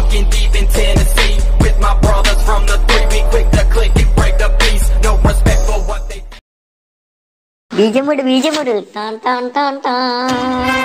walking deep in Tennessee with my brothers from the three. We quick to click and break the peace. No respect for what they. ബീജമുട് ബീജമുട് ടാൻ ടാൻ ടാൻ ടാൻ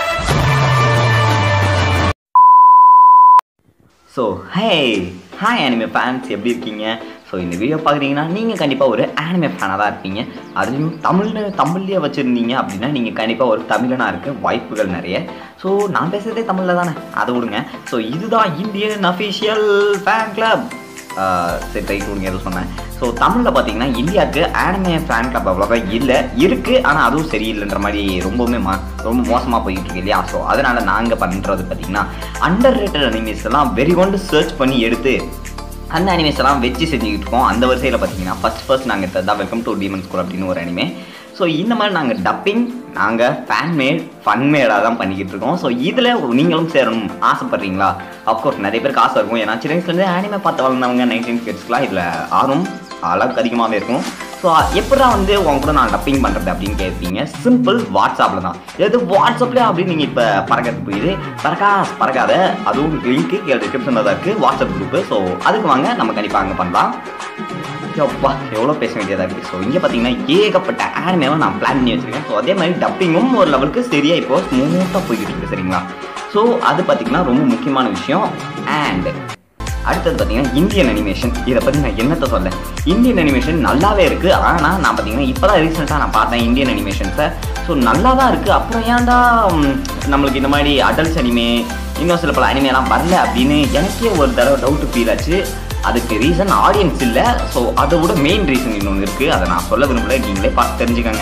so hey hi anime fans எப்படி இருக்கீங்க so இந்த video பார்க்குறீங்கன்னா நீங்கள் கண்டிப்பாக ஒரு அனிமே ஃபேனாக தான் இருப்பீங்க அதுலேயும் தமிழில் தமிழ்லேயே வச்சுருந்தீங்க அப்படின்னா நீங்கள் கண்டிப்பாக ஒரு தமிழனாக இருக்க வாய்ப்புகள் நிறைய ஸோ நான் பேசுகிறதே தமிழில் தானே அதை விடுங்க ஸோ இதுதான் இந்தியன் அஃபிஷியல் ஃபேன் கிளப் சரி ரைட் விடுங்க எதுவும் சொன்னேன் ஸோ தமிழில் பார்த்தீங்கன்னா இந்தியாவுக்கு ஆனிமே ஃபேன் கிளப் அவ்வளோவா இல்லை இருக்குது ஆனால் அதுவும் சரியில்லைன்ற மாதிரி ரொம்பவுமே மா ரொம்ப மோசமாக போயிட்டு இருக்கு இல்லையா ஸோ அதனால் நாங்கள் பண்ணுறது பார்த்தீங்கன்னா அண்டர் ரேட்டட் அனிமேஸ் எல்லாம் வெறி கொண்டு சர்ச் பண்ணி எடுத்து அந்த அனிமேஸ் எல்லாம் வச்சு செஞ்சுக்கிட்டு இருக்கோம் அந்த வரிசையில் பார்த்தீங்கன்னா ஃபஸ்ட் ஃபர்ஸ்ட் நாங்கள் எடுத்தது தான் வெல்கம் டு டீமன் ஸ்கூல் அப்படின்னு ஒரு அனிமே ஸோ இந்த மாதிரி நாங்கள் டப்பிங் நாங்கள் ஃபேன் மேட் ஃபன் மேடாக தான் பண்ணிக்கிட்டு இருக்கோம் ஸோ இதில் நீங்களும் சேரணும் ஆசைப்படுறீங்களா அஃப்கோர்ஸ் நிறைய பேருக்கு ஆசை இருக்கும் ஏன்னா சின்ன வயசுலேருந்து அனிமே பார்த்து வளர்ந்தவங்க நைன்டீன் கிட்ஸ்க்குலாம் இதில் ஆர்வம் அளவுக்கு அதிகமாகவே இருக்கும் ஸோ எப்படா வந்து உங்க கூட நான் டப்பிங் பண்ணுறது அப்படின்னு கேட்பீங்க சிம்பிள் வாட்ஸ்அப்பில் தான் எது வாட்ஸ்அப்ல அப்படின்னு நீங்கள் இப்போ பறக்கிறது புரியுது பறக்கா பறக்காத அதுவும் லிங்க்கு கீழே டிஸ்கிரிப்ஷனில் தான் இருக்குது வாட்ஸ்அப் குரூப்பு ஸோ அதுக்கு வாங்க நம்ம கண்டிப்பாக அங்கே பண்ணலாம் அப்பா எவ்வளோ பேச வேண்டியதாக இருக்குது ஸோ இங்கே பார்த்தீங்கன்னா ஏகப்பட்ட ஆனிமேவை நான் பிளான் பண்ணி வச்சிருக்கேன் ஸோ அதே மாதிரி டப்பிங்கும் ஒரு லெவலுக்கு சரியாக இப்போ ஸ்மூத்தாக போய்கிட்டு இருக்கு சரிங்களா ஸோ அது பார்த்தீங்கன்னா ரொம்ப முக்கியமான விஷயம் அண்ட் அடுத்தது பார்த்தீங்கன்னா இந்தியன் அனிமேஷன் இதை பற்றி நான் என்னத்தை சொல்ல இந்தியன் அனிமேஷன் நல்லாவே இருக்குது ஆனால் நான் பார்த்தீங்கன்னா இப்போ தான் ரீசெண்டாக நான் பார்த்தேன் இந்தியன் அனிமேஷன்ஸை ஸோ நல்லா தான் இருக்குது அப்புறம் ஏன்டா ம், நம்மளுக்கு இந்த மாதிரி அடல்ட்ஸ் அனிமே இன்னும் சில பல அனிமேலாம் வரல அப்படின்னு எனக்கே ஒரு தடவை டவுட் ஃபீல் ஆச்சு அதுக்கு ரீசன் ஆடியன்ஸ் இல்லை ஸோ அதை விட மெயின் ரீசன் இன்னொன்று இருக்குது அதை நான் சொல்ல விரும்பல நீங்களே பார்த்து தெரிஞ்சுக்கோங்க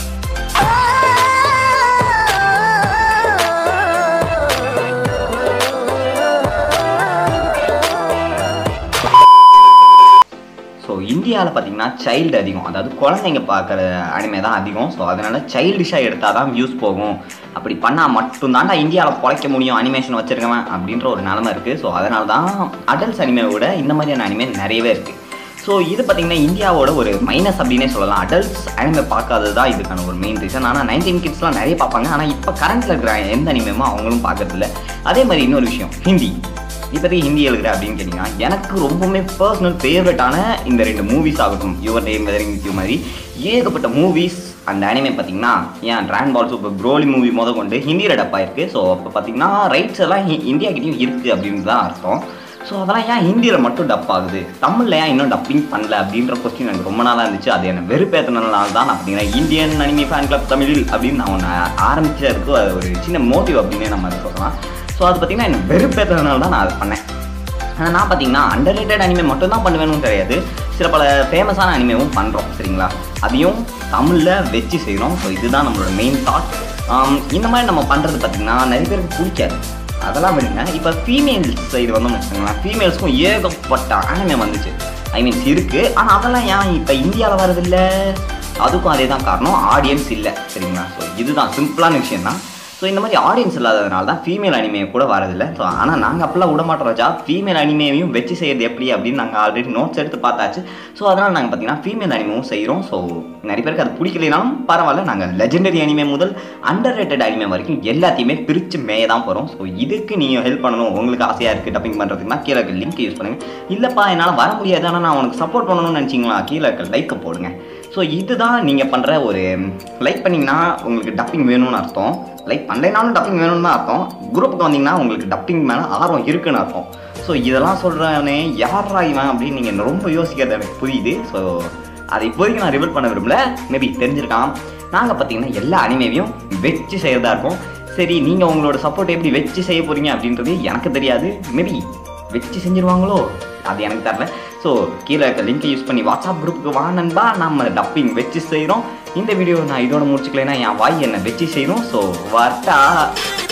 ஸோ இந்தியாவில் பார்த்தீங்கன்னா சைல்டு அதிகம் அதாவது குழந்தைங்க பார்க்குற அனிமே தான் அதிகம் ஸோ அதனால் சைல்டிஷாக எடுத்தால் தான் வியூஸ் போகும் அப்படி பண்ணால் மட்டும்தான்டா இந்தியாவில் பொழைக்க முடியும் அனிமேஷன் வச்சுருக்கவன் அப்படின்ற ஒரு நிலமை இருக்குது ஸோ அதனால தான் அடல்ட்ஸ் அனிமையை விட இந்த மாதிரியான அனிமே நிறையவே இருக்குது ஸோ இது பார்த்தீங்கன்னா இந்தியாவோட ஒரு மைனஸ் அப்படின்னே சொல்லலாம் அடல்ட்ஸ் அனிமே பார்க்காதது தான் இதுக்கான ஒரு மெயின் ரீசன் ஆனால் நைன்டீன் கிட்ஸ்லாம் நிறைய பார்ப்பாங்க ஆனால் இப்போ கரண்ட்டில் இருக்கிற எந்த அனிமேமோ அவங்களும் பார்க்கறதில்ல அதே மாதிரி இன்னொரு விஷயம் ஹிந்தி இப்போதைக்கு ஹிந்தி எழுதுற அப்படின்னு கேட்டிங்கன்னா எனக்கு ரொம்பவுமே பர்சனல் ஃபேவரட்டான இந்த ரெண்டு மூவிஸ் ஆகட்டும் your name weathering with you மாதிரி ஏகப்பட்ட மூவிஸ் அந்த அனிமே பார்த்தீங்கன்னா ஏன் Dragon Ball Super Broly movie முத கொண்டு ஹிந்தியில் டப்பாக இருக்குது ஸோ அப்போ பார்த்தீங்கன்னா ரைட்ஸ் எல்லாம் ஹி- இந்தியா கிட்டேயும் இருக்குது அப்படின்னு தான் அர்த்தம் ஸோ அதெல்லாம் ஏன் ஹிந்தியில் மட்டும் டப் ஆகுது தமிழில் ஏன் இன்னும் டப்பிங் பண்ணல அப்படின்ற கொஸ்டின் எனக்கு ரொம்ப நாளாக இருந்துச்சு அது என்ன வெறுப்பேற்றினால தான் நான் பார்த்தீங்கன்னா இந்தியன் அனிமே ஃபேன் கிளப் தமிழில் அப்படின்னு நான் ஒன்று ஆரம்பிச்சதுக்கு அது ஒரு சின்ன மோட்டிவ் அப்படின்னே நம்ம அதை சொல்லலாம் ஸோ அது பார்த்தீங்கன்னா என்ன வெறுப்பேற்றதுனால தான் நான் அதை பண்ணேன் ஆனால் நான் பார்த்தீங்கன்னா அண்டர் ரேட்டட் அனிமே மட்டும் தான் பண்ணுவேன்னு கிடையாது சில பல ஃபேமஸான அனிமேவும் பண்ணுறோம் சரிங்களா அதையும் தமிழில் வச்சு செய்கிறோம் ஸோ இதுதான் நம்மளோட மெயின் தாட் இந்த மாதிரி நம்ம பண்ணுறது பார்த்தீங்கன்னா நிறைய பேருக்கு பிடிக்காது அதெல்லாம் விடுங்க இப்போ ஃபீமேல்ஸ் சைடு வந்தோம்னு வச்சுக்கோங்களேன் ஃபீமேல்ஸ்க்கும் ஏகப்பட்ட அனிமே வந்துச்சு ஐ மீன்ஸ் இருக்குது ஆனால் அதெல்லாம் ஏன் இப்போ இந்தியாவில் வரதில்லை அதுக்கும் அதே தான் காரணம் ஆடியன்ஸ் இல்லை சரிங்களா ஸோ இதுதான் சிம்பிளான விஷயம் தான் ஸோ இந்த மாதிரி ஆடியன்ஸ் இல்லாததுனால தான் ஃபீமேல் அனிமே கூட வரதில்லை ஸோ ஆனால் நாங்கள் அப்பெல்லாம் விட மாட்டோம் ராஜா ஃபீமேல் அனிமேவையும் வச்சு செய்யறது எப்படி அப்படின்னு நாங்கள் ஆல்ரெடி நோட்ஸ் எடுத்து பார்த்தாச்சு ஸோ அதனால் நாங்கள் பார்த்தீங்கன்னா ஃபீமேல் அனிமேவும் செய்கிறோம் ஸோ நிறைய பேருக்கு அது பிடிக்கலைனாலும் பரவாயில்ல நாங்கள் லெஜெண்டரி அனிமே முதல் அண்டர் ரேட்டட் அனிமே வரைக்கும் எல்லாத்தையுமே பிரித்து மேய தான் போகிறோம் ஸோ இதுக்கு நீங்கள் ஹெல்ப் பண்ணணும் உங்களுக்கு ஆசையாக இருக்குது டப்பிங் பண்ணுறதுக்குனா கீழே இருக்க லிங்க் யூஸ் பண்ணுங்கள் இல்லைப்பா என்னால் வர முடியாது ஆனால் நான் உனக்கு சப்போர்ட் பண்ணணும்னு நினச்சிங்களா கீழே இருக்க லைக்கை போடுங்க ஸோ இதுதான் நீங்கள் பண்ணுற ஒரு லைக் பண்ணிங்கன்னா உங்களுக்கு டப்பிங் வேணும்னு அர்த்தம் லைக் பண்ணலைனாலும் டப்பிங் வேணும்னு தான் அர்த்தம் குரூப்புக்கு வந்தீங்கன்னா உங்களுக்கு டப்பிங் மேலே ஆர்வம் இருக்குன்னு அர்த்தம் ஸோ இதெல்லாம் சொல்கிறவனே யாரா இவன் அப்படின்னு நீங்கள் ரொம்ப யோசிக்கிறது எனக்கு புரியுது ஸோ அதை இப்போதைக்கு நான் ரிவீல் பண்ண விரும்பல மேபி தெரிஞ்சிருக்கலாம் நாங்கள் பார்த்தீங்கன்னா எல்லா அனிமேவையும் வச்சு செய்கிறதா இருக்கோம் சரி நீங்கள் உங்களோட சப்போர்ட் எப்படி வச்சு செய்ய போகிறீங்க அப்படின்றது எனக்கு தெரியாது மேபி வச்சு செஞ்சிருவாங்களோ அது எனக்கு தரல ஸோ கீழே இருக்க லிங்கை யூஸ் பண்ணி வாட்ஸ்அப் குரூப்புக்கு வா நண்பா நம்ம டப்பிங் வச்சு செய்கிறோம் இந்த வீடியோ நான் இதோட முடிச்சுக்கலைன்னா என் வாய் என்னை வச்சு செய்யணும் ஸோ வரட்டா